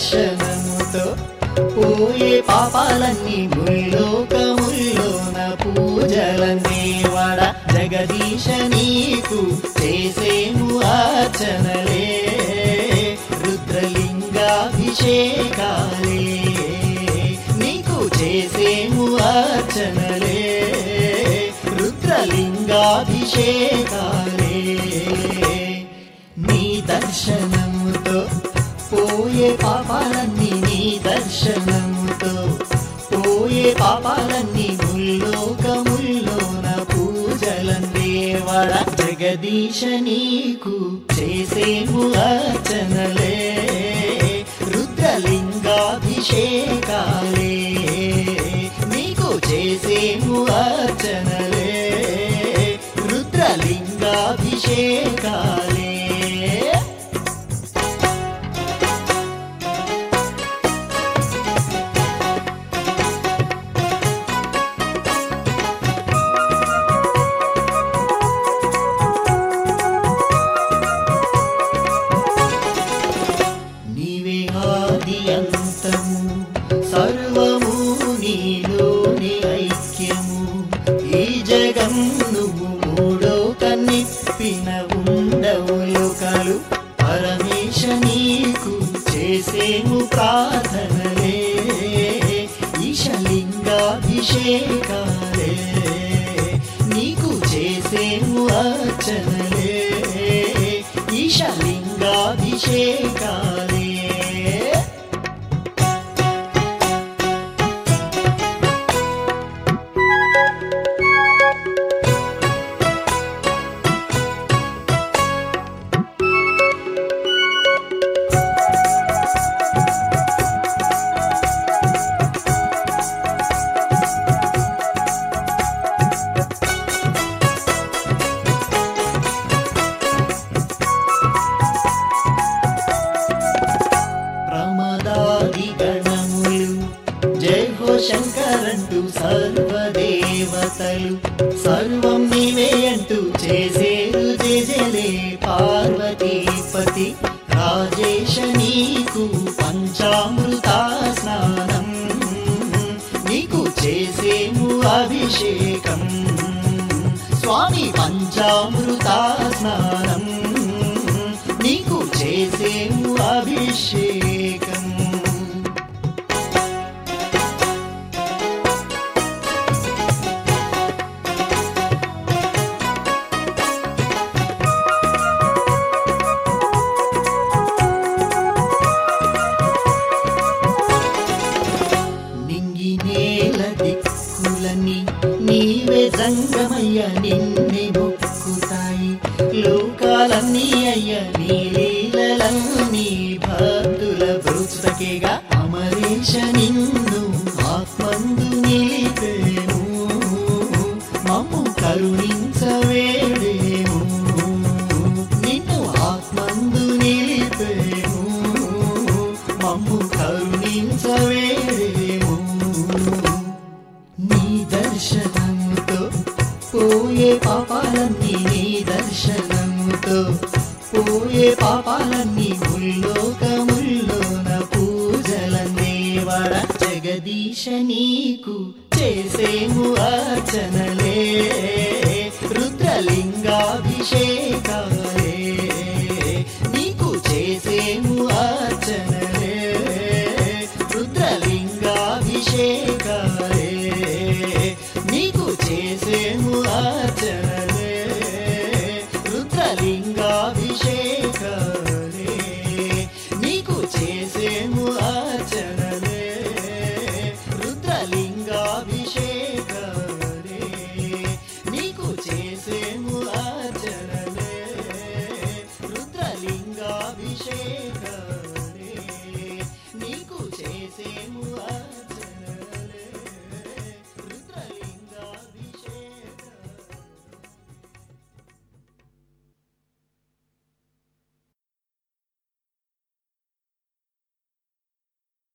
దర్శనముతో పోయే పాపాలన్నీ ముల్లోకముల్లోన పూజలన్నీ వడ జగదీశ నీకు చేసేము అర్చనలే రుద్రలింగాభిషేకాలే నీకు చేసేము అర్చనలే రుద్రలింగాభిషేకాలే నీ దర్శనముతో పోయే పాపాలన్నీ నీ దర్శనముతో పోయే పాపాలన్నీ ముల్లోకముల్లోన పూజలన్నీ వడ జగదీశ నీకు చేసేము అర్చనలే రుద్రలింగాభిషేకాలే నీకు చేసేము అర్చనలే రుద్రలింగాభిషేకాలే నీవే ఆది అంతము సర్వము నీలోని ఐక్యము ఈ జగన్ను మూడో కన్నిప్పిన ఉండవు లోకాలు పరమేశ నీకు చేసేము ప్రార్థనలే ఈశలింగాభిషేకాలే నీకు చేసేము అర్చనలే ఈశలింగాభిషేకాలే ప్రమదాది గణములు జై హో శంకరంటూ సర్వదేవతలు సర్వం నీవే అంటూ చేసేరు జలే పార్వతీపతి రాజేశ నీకు పంచామృత స్నానం నీకు చేసేము అభిషేకం స్వామి పంచామృత స్నానం నీకు చేసేము అభిషేకం నింగి నేల దిక్కులని నీవే జంగమయ్య నిన్నే మొక్కుతాయి లోకాలన్నీ అయ్య నీ లీలలన్నీ భక్తుల బ్రుతకేగా అమరేశ నిన్ను ఆత్మందు నిలిపేము మమ్ము కరుణించవేడేము నిన్ను ఆత్మందు నిలిపేము మమ్ము కరుణించవేడేము నీ దర్శనముతో పోయే పాపాలన్నీ నీ దర్శనముతో పోయే పాపాలన్నీ ముల్లోకముల్లోన పూజలన్నీ వడ జగదీశ నీకు చేసేము అర్చనలే రుద్రలింగాభిషేకాలే నీకు చేసేము అర్చనలే రుద్రలింగాభిషేకాలే నీకు చేసేము అర్చనలే రుద్రలింగాభిషేకాలే నీకు చేసేము అర్చనలే రుద్రలింగాభిషేకాలే నీకు చేసే